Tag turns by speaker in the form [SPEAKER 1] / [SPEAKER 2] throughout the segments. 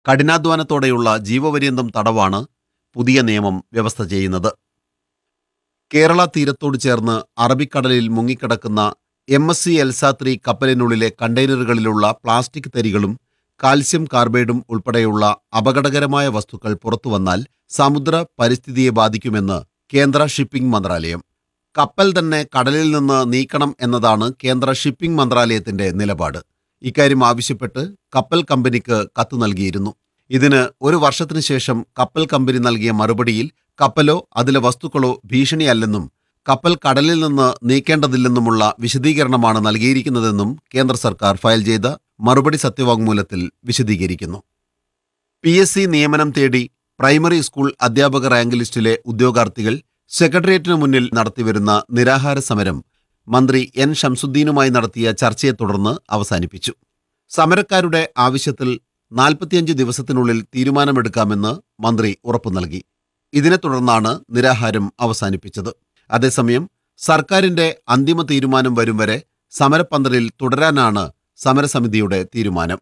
[SPEAKER 1] കഠിനാധ്വാനത്തോടെയുള്ള ജീവപര്യന്തം തടവാണ് പുതിയ നിയമം വ്യവസ്ഥ ചെയ്യുന്നത് കേരള തീരത്തോട് ചേർന്ന് അറബിക്കടലിൽ മുങ്ങിക്കിടക്കുന്ന എം എസ് സി എൽസാത്രി കപ്പലിനുള്ളിലെ കണ്ടെയ്നറുകളിലുള്ള പ്ലാസ്റ്റിക് തരികളും കാൽസ്യം കാർബൈഡും ഉൾപ്പെടെയുള്ള അപകടകരമായ വസ്തുക്കൾ പുറത്തുവന്നാൽ സമുദ്ര പരിസ്ഥിതിയെ ബാധിക്കുമെന്ന് കേന്ദ്ര ഷിപ്പിംഗ് മന്ത്രാലയം കപ്പൽ തന്നെ കടലിൽ നിന്ന് നീക്കണം എന്നതാണ് കേന്ദ്ര ഷിപ്പിംഗ് മന്ത്രാലയത്തിന്റെ നിലപാട് ഇക്കാര്യം ആവശ്യപ്പെട്ട് കപ്പൽ കമ്പനിക്ക് കത്ത് നൽകിയിരുന്നു ഇതിന് ഒരു വർഷത്തിനു ശേഷം കപ്പൽ കമ്പനി നൽകിയ മറുപടിയിൽ കപ്പലോ അതിലെ വസ്തുക്കളോ ഭീഷണിയല്ലെന്നും കപ്പൽ കടലിൽ നിന്ന് നീക്കേണ്ടതില്ലെന്നുമുള്ള വിശദീകരണമാണ് നൽകിയിരിക്കുന്നതെന്നും കേന്ദ്ര സർക്കാർ ഫയൽ ചെയ്ത മറുപടി സത്യവാങ്മൂലത്തിൽ വിശദീകരിക്കുന്നു പി എസ് സി നിയമനം തേടി പ്രൈമറി സ്കൂൾ അധ്യാപക റാങ്ക് ലിസ്റ്റിലെ ഉദ്യോഗാർത്ഥികൾ സെക്രട്ടേറിയറ്റിനു മുന്നിൽ നടത്തിവരുന്ന നിരാഹാര സമരം മന്ത്രി എൻ ഷംസുദ്ദീനുമായി നടത്തിയ ചർച്ചയെ തുടർന്ന് അവസാനിപ്പിച്ചു സമരക്കാരുടെ ആവശ്യത്തിൽ നാൽപ്പത്തിയഞ്ച് ദിവസത്തിനുള്ളിൽ തീരുമാനമെടുക്കാമെന്ന് മന്ത്രി ഉറപ്പു നൽകി ഇതിനെ തുടർന്നാണ് നിരാഹാരം അവസാനിപ്പിച്ചത് അതേസമയം സർക്കാരിന്റെ അന്തിമ തീരുമാനം വരും വരെ സമരപ്പന്തലിൽ തുടരാനാണ് സമരസമിതിയുടെ തീരുമാനം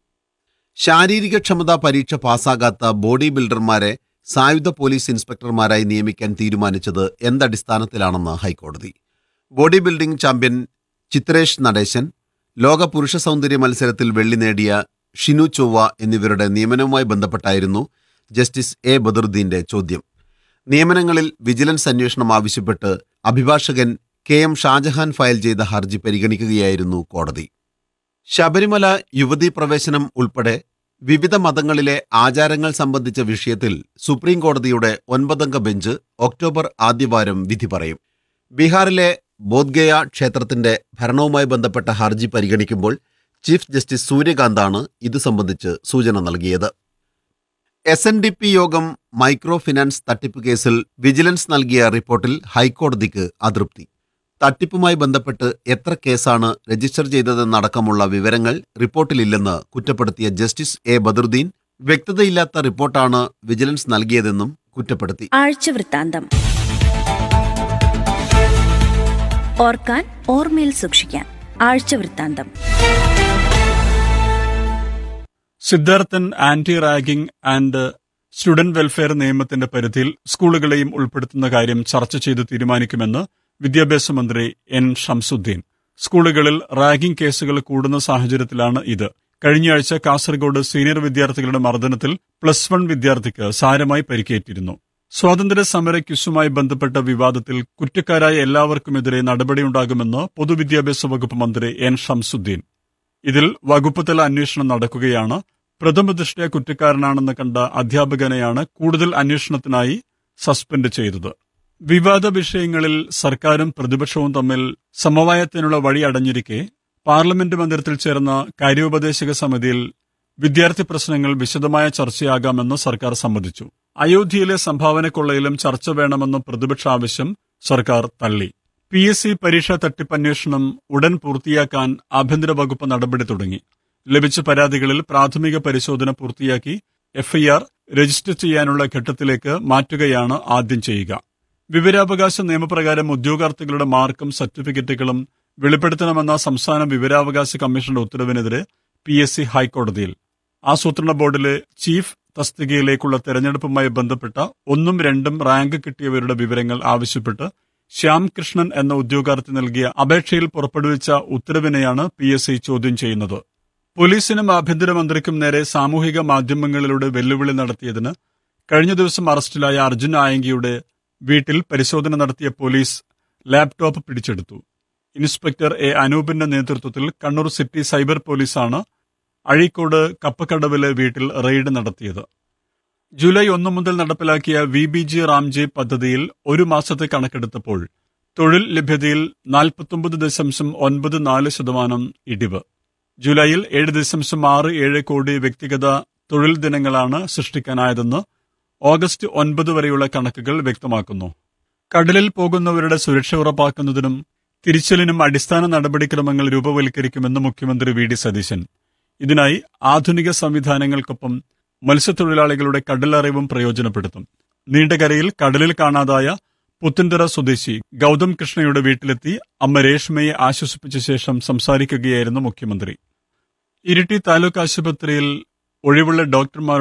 [SPEAKER 1] ശാരീരികക്ഷമതാ പരീക്ഷ പാസ്സാകാത്ത ബോഡി ബിൽഡർമാരെ സായുധ പോലീസ് ഇൻസ്പെക്ടർമാരായി നിയമിക്കാൻ തീരുമാനിച്ചത് എന്തടിസ്ഥാനത്തിലാണെന്ന് ഹൈക്കോടതി body building champion Chithresh Natesan ലോക പുരുഷ സൗന്ദര്യ മത്സരത്തിൽ വെള്ളി നേടിയ ഷിനു ചൊവ്വ എന്നിവരുടെ നിയമനവുമായി ബന്ധപ്പെട്ടായിരുന്നു ജസ്റ്റിസ് എ ബദറുദ്ദീന്റെ ചോദ്യം നിയമനങ്ങളിൽ വിജിലൻസ് അന്വേഷണം ആവശ്യപ്പെട്ട് അഭിഭാഷകൻ കെ എം ഷാജഹാൻ ഫയൽ ചെയ്ത ഹർജി പരിഗണിക്കുകയായിരുന്നു കോടതി ശബരിമല യുവതീ പ്രവേശനം ഉൾപ്പെടെ വിവിധ മതങ്ങളിലെ ആചാരങ്ങൾ സംബന്ധിച്ച വിഷയത്തിൽ സുപ്രീം കോടതിയുടെ ഒൻപതംഗ ബെഞ്ച് ഒക്ടോബർ ആദ്യവാരം വിധി പറയും ബീഹാറിലെ ബോധ്ഗയ ക്ഷേത്രത്തിന്റെ ഭരണവുമായി ബന്ധപ്പെട്ട ഹർജി പരിഗണിക്കുമ്പോൾ ചീഫ് ജസ്റ്റിസ് സൂര്യകാന്താണ് ഇതു സംബന്ധിച്ച് സൂചന നൽകിയത് എസ് എൻ ഡി പി യോഗം മൈക്രോ ഫിനാൻസ് തട്ടിപ്പ് കേസിൽ വിജിലൻസ് നൽകിയ റിപ്പോർട്ടിൽ ഹൈക്കോടതിക്ക് അതൃപ്തി തട്ടിപ്പുമായി ബന്ധപ്പെട്ട് എത്ര കേസാണ് രജിസ്റ്റർ ചെയ്തതെന്നടക്കമുള്ള വിവരങ്ങൾ റിപ്പോർട്ടിലില്ലെന്ന് കുറ്റപ്പെടുത്തിയ ജസ്റ്റിസ് എ ബദറുദ്ദീൻ വ്യക്തതയില്ലാത്ത റിപ്പോർട്ടാണ് വിജിലൻസ് നൽകിയതെന്നും കുറ്റപ്പെടുത്തി
[SPEAKER 2] ആഴ്ചവൃത്താന്തം ഓർക്കാൻ ഓർമ്മയിൽ സൂക്ഷിക്കാൻ ആഴ്ചവൃത്താന്തം
[SPEAKER 3] Sidharthan anti ragging and student welfare നിയമത്തിന്റെ പരിധിയിൽ സ്കൂളുകളെയും ഉൾപ്പെടുത്തുന്ന കാര്യം ചർച്ച ചെയ്ത് തീരുമാനിക്കുമെന്ന് വിദ്യാഭ്യാസ മന്ത്രി എൻ ഷംസുദ്ദീൻ സ്കൂളുകളിൽ റാഗിംഗ് കേസുകൾ കൂടുന്ന സാഹചര്യത്തിലാണ് ഇത് കഴിഞ്ഞയാഴ്ച കാസർഗോഡ് സീനിയർ വിദ്യാർത്ഥികളുടെ മർദ്ദനത്തിൽ പ്ലസ് വൺ വിദ്യാർത്ഥിക്ക് സാരമായി പരിക്കേറ്റിരുന്നു സ്വാതന്ത്ര്യ സമര ക്യുസുമായി ബന്ധപ്പെട്ട വിവാദത്തിൽ കുറ്റക്കാരായ എല്ലാവർക്കുമെതിരെ നടപടിയുണ്ടാകുമെന്ന് പൊതുവിദ്യാഭ്യാസ വകുപ്പ് മന്ത്രി എൻ ഷംസുദ്ദീൻ ഇതിൽ വകുപ്പ് തല അന്വേഷണം നടക്കുകയാണ് പ്രഥമദൃഷ്ട്യാ കുറ്റക്കാരനാണെന്ന് കണ്ട അധ്യാപകനെയാണ് കൂടുതൽ അന്വേഷണത്തിനായി സസ്പെൻഡ് ചെയ്തത് വിവാദ വിഷയങ്ങളിൽ സർക്കാരും പ്രതിപക്ഷവും തമ്മിൽ സമവായത്തിനുള്ള വഴി അടഞ്ഞിരിക്കെ പാർലമെന്റ് മന്ദിരത്തിൽ ചേർന്ന കാര്യോപദേശക സമിതിയിൽ വിദ്യാർത്ഥി പ്രശ്നങ്ങൾ വിശദമായ ചർച്ചയാകാമെന്ന് സർക്കാർ സമ്മതിച്ചു അയോധ്യയിലെ സംഭാവന കൊള്ളയിലും ചർച്ച വേണമെന്ന പ്രതിപക്ഷ ആവശ്യം സർക്കാർ തള്ളി പി എസ് സി പരീക്ഷാ തട്ടിപ്പന്വേഷണം ഉടൻ പൂർത്തിയാക്കാൻ ആഭ്യന്തര വകുപ്പ് നടപടി തുടങ്ങി ലഭിച്ച പരാതികളിൽ പ്രാഥമിക പരിശോധന പൂർത്തിയാക്കി എഫ്ഐആർ രജിസ്റ്റർ ചെയ്യാനുള്ള ഘട്ടത്തിലേക്ക് മാറ്റുകയാണ് ആദ്യം ചെയ്യുക വിവരാവകാശ നിയമപ്രകാരം ഉദ്യോഗാർത്ഥികളുടെ മാർക്കും സർട്ടിഫിക്കറ്റുകളും വെളിപ്പെടുത്തണമെന്ന സംസ്ഥാന വിവരാവകാശ കമ്മീഷന്റെ ഉത്തരവിനെതിരെ പി എസ് സി ഹൈക്കോടതിയിൽ ആസൂത്രണ ബോർഡിലെ ചീഫ് തസ്തികയിലേക്കുള്ള തെരഞ്ഞെടുപ്പുമായി ബന്ധപ്പെട്ട ഒന്നും രണ്ടും റാങ്ക് കിട്ടിയവരുടെ വിവരങ്ങൾ ആവശ്യപ്പെട്ട് ശ്യാം കൃഷ്ണൻ എന്ന ഉദ്യോഗാർത്ഥി നൽകിയ അപേക്ഷയിൽ പുറപ്പെടുവിച്ച ഉത്തരവിനെയാണ് പി എസ് സി ചോദ്യം ചെയ്യുന്നത് പോലീസിനും ആഭ്യന്തരമന്ത്രിക്കും നേരെ സാമൂഹിക മാധ്യമങ്ങളിലൂടെ വെല്ലുവിളി നടത്തിയതിന് കഴിഞ്ഞ ദിവസം അറസ്റ്റിലായ അർജുൻ ആയങ്കിയുടെ വീട്ടിൽ പരിശോധന നടത്തിയ പോലീസ് ലാപ്ടോപ്പ് പിടിച്ചെടുത്തു ഇൻസ്പെക്ടർ എ അനൂപിന്റെ നേതൃത്വത്തിൽ കണ്ണൂർ സിറ്റി സൈബർ പോലീസാണ് അഴീക്കോട് കപ്പക്കടവിലെ വീട്ടിൽ റെയ്ഡ് നടത്തിയത് ജൂലൈ ഒന്ന് മുതൽ നടപ്പിലാക്കിയ വി ബി ജി റാംജി പദ്ധതിയിൽ ഒരു മാസത്തെ കണക്കെടുത്തപ്പോൾ തൊഴിൽ ലഭ്യതയിൽ നാൽപ്പത്തൊമ്പത് ദശാംശം ഒൻപത് നാല് ശതമാനം ഇടിവ് ജൂലൈയിൽ ഏഴ് ദശാംശം ആറ് ഏഴ് കോടി വ്യക്തിഗത തൊഴിൽ ദിനങ്ങളാണ് സൃഷ്ടിക്കാനായതെന്ന് ഓഗസ്റ്റ് ഒൻപത് വരെയുള്ള കണക്കുകൾ വ്യക്തമാക്കുന്നു കടലിൽ പോകുന്നവരുടെ സുരക്ഷ ഉറപ്പാക്കുന്നതിനും തിരിച്ചലിനും അടിസ്ഥാന നടപടിക്രമങ്ങൾ രൂപവൽക്കരിക്കുമെന്ന് മുഖ്യമന്ത്രി വി ഡി സതീശൻ ഇതിനായി ആധുനിക സംവിധാനങ്ങൾക്കൊപ്പം മത്സ്യത്തൊഴിലാളികളുടെ കടലറിവും പ്രയോജനപ്പെടുത്തും നീണ്ടകരയിൽ കടലിൽ കാണാതായ പുത്തൻതറ സ്വദേശി ഗൗതം കൃഷ്ണയുടെ വീട്ടിലെത്തി അമ്മ രേഷ്മയെ ആശ്വസിപ്പിച്ച ശേഷം സംസാരിക്കുകയായിരുന്നു മുഖ്യമന്ത്രി ഇരിട്ടി താലൂക്ക് ആശുപത്രിയിൽ ഒഴിവുള്ള ഡോക്ടർമാർ